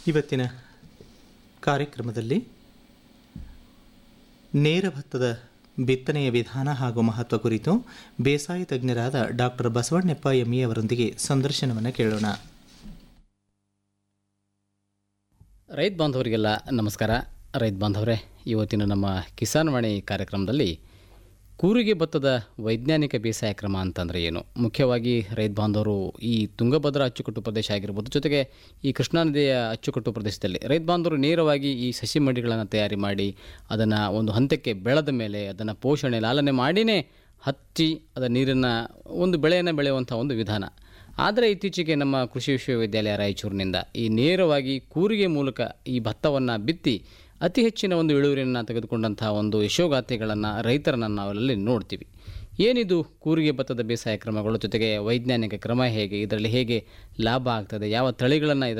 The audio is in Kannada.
ಇವತ್ತಿನ ಕಾರ್ಯಕ್ರಮದಲ್ಲಿ ನೇರ ಭತ್ತದ ಬಿತ್ತನೆಯ ವಿಧಾನ ಹಾಗೂ ಮಹತ್ವ ಕುರಿತು ಬೇಸಾಯ ತಜ್ಞರಾದ ಡಾಕ್ಟರ್ ಬಸವಣ್ಣಪ್ಪ ಎಮ್ಮಿ ಅವರೊಂದಿಗೆ ಸಂದರ್ಶನವನ್ನು ಕೇಳೋಣ ರೈತ ಬಾಂಧವರಿಗೆಲ್ಲ ನಮಸ್ಕಾರ ರೈತ ಬಾಂಧವರೇ ಇವತ್ತಿನ ನಮ್ಮ ಕಿಸಾನ್ ವಾಣಿ ಕಾರ್ಯಕ್ರಮದಲ್ಲಿ ಕೂರಿಗೆ ಭತ್ತದ ವೈಜ್ಞಾನಿಕ ಬೇಸಾಯ ಕ್ರಮ ಅಂತಂದರೆ ಏನು ಮುಖ್ಯವಾಗಿ ರೈತ ಬಾಂಧವರು ಈ ತುಂಗಭದ್ರಾ ಅಚ್ಚುಕಟ್ಟು ಪ್ರದೇಶ ಆಗಿರ್ಬೋದು ಜೊತೆಗೆ ಈ ಕೃಷ್ಣಾ ನದಿಯ ಅಚ್ಚುಕಟ್ಟು ಪ್ರದೇಶದಲ್ಲಿ ರೈತ ಬಾಂಧವರು ನೇರವಾಗಿ ಈ ಸಸಿ ಮಡಿಗಳನ್ನು ತಯಾರಿ ಮಾಡಿ ಅದನ್ನು ಒಂದು ಹಂತಕ್ಕೆ ಬೆಳೆದ ಮೇಲೆ ಅದನ್ನು ಪೋಷಣೆ ಲಾಲನೆ ಮಾಡಿನೇ ಹಚ್ಚಿ ಅದರ ನೀರನ್ನು ಒಂದು ಬೆಳೆಯನ್ನು ಬೆಳೆಯುವಂಥ ಒಂದು ವಿಧಾನ ಆದರೆ ಇತ್ತೀಚೆಗೆ ನಮ್ಮ ಕೃಷಿ ವಿಶ್ವವಿದ್ಯಾಲಯ ರಾಯಚೂರಿನಿಂದ ಈ ನೇರವಾಗಿ ಕೂರಿಗೆ ಮೂಲಕ ಈ ಭತ್ತವನ್ನು ಬಿತ್ತಿ ಅತಿ ಹೆಚ್ಚಿನ ಒಂದು ಇಳುವರಿಯನ್ನು ತೆಗೆದುಕೊಂಡಂಥ ಒಂದು ಯಶೋಗಾಥೆಗಳನ್ನು ರೈತರನ್ನು ನಾವಲ್ಲಿ ನೋಡ್ತೀವಿ ಏನಿದು ಕೂರಿಗೆ ಭತ್ತದ ಬೇಸಾಯ ಕ್ರಮಗಳು ಜೊತೆಗೆ ವೈಜ್ಞಾನಿಕ ಕ್ರಮ ಹೇಗೆ ಇದರಲ್ಲಿ ಹೇಗೆ ಲಾಭ ಆಗ್ತದೆ ಯಾವ ತಳಿಗಳನ್ನು ಇದರಲ್ಲಿ